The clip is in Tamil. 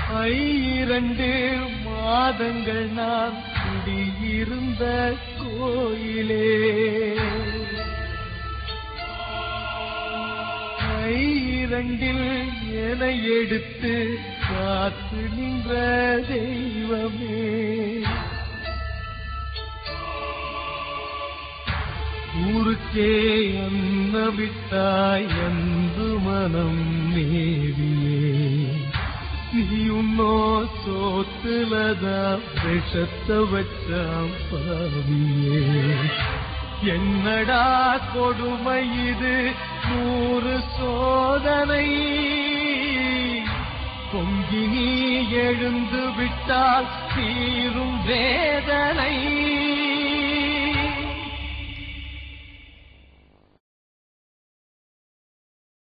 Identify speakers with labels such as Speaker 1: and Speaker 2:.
Speaker 1: ஐரண்டு மாதங்கள் நான் குடியிருந்த கோயிலே ஐரண்டில் என எடுத்து காத்து நின்ற தெய்வமே ஊருக்கே அன்னவிட்டாய் அன்பு மனம் நேவியே நீ உன்னோ சோத்துலதா விஷத்த வச்சாம் பாவியே என்னடா கொடுமை இது நூறு சோதனை பொங்கி நீ எழுந்து விட்டால் தீரும் வேதனை